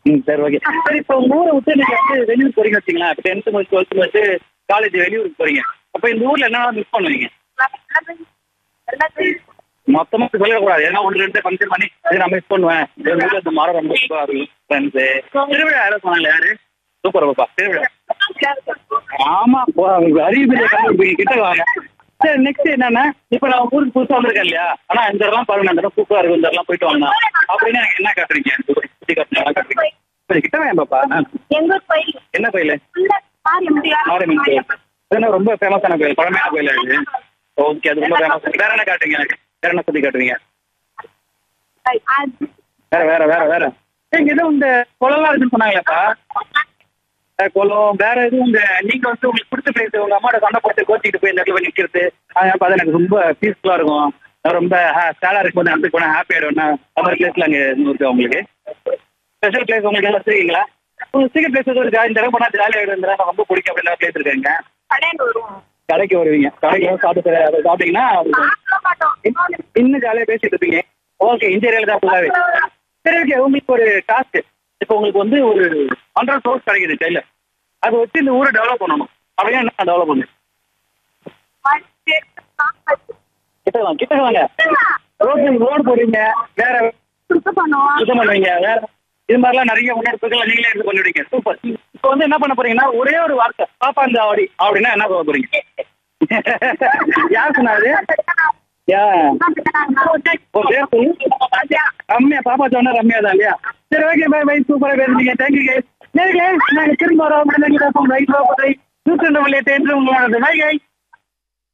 ம் சரி ஓகே சரி இப்போ உங்க ஊரை விட்டு நீங்க வந்து வெளியூர் போறீங்க வச்சுங்களேன் இப்போ டென்த்து முடிச்சு டுவெல்த்து முடிச்சு காலேஜ் வெளியூருக்கு போறீங்க அப்போ இந்த ஊர்ல என்ன மிஸ் பண்ணுவீங்க மொத்தமா சொல்லக்கூடாது ஏன்னா ஒன்று ரெண்டு ஃபங்க்ஷன் பண்ணி இது நான் மிஸ் பண்ணுவேன் எங்க ஊர்ல இந்த மரம் ரொம்ப சூப்பரா இருக்கும் ஃப்ரெண்ட்ஸு திருவிழா யாரும் சொன்னாங்க யாரு சூப்பர் பாப்பா திருவிழா ஆமா அறிவியல் கண்டுபிடிப்பீங்க கிட்ட வாங்க சரி நெக்ஸ்ட் என்னன்னா இப்ப நான் ஊருக்கு புதுசா வந்திருக்கேன் இல்லையா ஆனா இந்த இடம்லாம் பாருங்க அந்த இடம் சூப்பரா இருக்கும் இந்த இடம்லாம் போயிட்டு வாங்க அப்படின்னு எனக்கு என்ன காட்டுறீங்க சுத்தி காட்டுறீங்க காட்டுறீங்க சரி கிட்ட வாங்க பாப்பா ஆ. எங்க ஊர் கோயில் என்ன கோயில் உள்ள மாரியம்மன் மாரியம்மன் கோயில் அது ரொம்ப ஃபேமஸான கோயில் பழமையான கோயில் அது ஓகே அது ரொம்ப ஃபேமஸ் வேற என்ன காட்டுறீங்க எனக்கு வேற என்ன சுத்தி காட்டுறீங்க அது வேற வேற வேற வேற இங்க எதுவும் இந்த குளம்லாம் இருக்குன்னு சொன்னாங்களேப்பா அஹ் குளம் வேற எதுவும் இந்த நீங்க வந்து உங்களுக்கு பிடிச்ச பிளேஸ் உங்க அம்மாவோட சண்டை போட்டு கோச்சிக்கிட்டு போய் இந்த இடத்துல போய் நிக்கிறது அதனால பார்த்தா எனக்கு ரொம்ப பீஸ்ஃபுல்லா இருக்கும் நான் ரொம்ப சேலா இருக்கும்போது அந்த போனா ஹாப்பி ஆயிடுவேன் அந்த மாதிரி பிளேஸ்ல அங்க இருக்கு உங்களுக்கு ஸ்பெஷல் பிளேஸ் உங்களுக்கு எல்லாம் வச்சிருக்கீங்களா உங்களுக்கு சீக்கிரம் பிளேஸ் எதுவும் இருக்கா இந்த இடம் போனா ஜாலியாக ஆயிடும் இந்த இடம் ரொம்ப பிடிக்கும் அப்படின்ற பிளேஸ் இருக்காங்க கடையில் வருவோம் கடைக்கு வருவீங்க கடைக்கு வந்து சாப்பிட்டு அதை சாப்பிட்டீங்கன்னா சாப்பிட மாட்டோம் இன்னும் ஜாலியாக பேசிட்டு இருப்பீங்க ஓகே இந்த ஏரியால தான் ஃபுல்லாவே சரி ஓகே உங்களுக்கு ஒரு டாஸ்க் இப்போ உங்களுக்கு வந்து ஒரு ஹண்ட்ரட் க்ரோஸ் கிடைக்குது கையில அதை வச்சு இந்த ஊரை டெவலப் பண்ணணும் அப்படின்னா என்ன டெவலப் பண்ணு கிட்ட வாங்க கிட்ட வாங்க ரோடு ரோடு போடுவீங்க வேற சுத்தம் பண்ணுவோம் சுத்தம் பண்ணுவீங்க வேற இது மாதிரிலாம் நிறைய முன்னெடுப்புகள் நீங்களே எடுத்து பண்ணிவிடுங்க சூப்பர் இப்போ வந்து என்ன பண்ண போறீங்கன்னா ஒரே ஒரு வார்த்தை பாப்பா இந்த ஆடி அப்படின்னா என்ன பண்ண போறீங்க யார் சொன்னாரு யா ஒரு பேர் சொல்லு ரம்யா பாப்பா சொன்னா ரம்யா தான் இல்லையா சரி ஓகே பை பை சூப்பரா பேசுறீங்க தேங்க்யூ கைஸ் நேர்களே நாங்க திரும்ப வரோம் லைட் நூற்றி ரெண்டு புள்ளி எட்டு என்று உங்களோட பை கை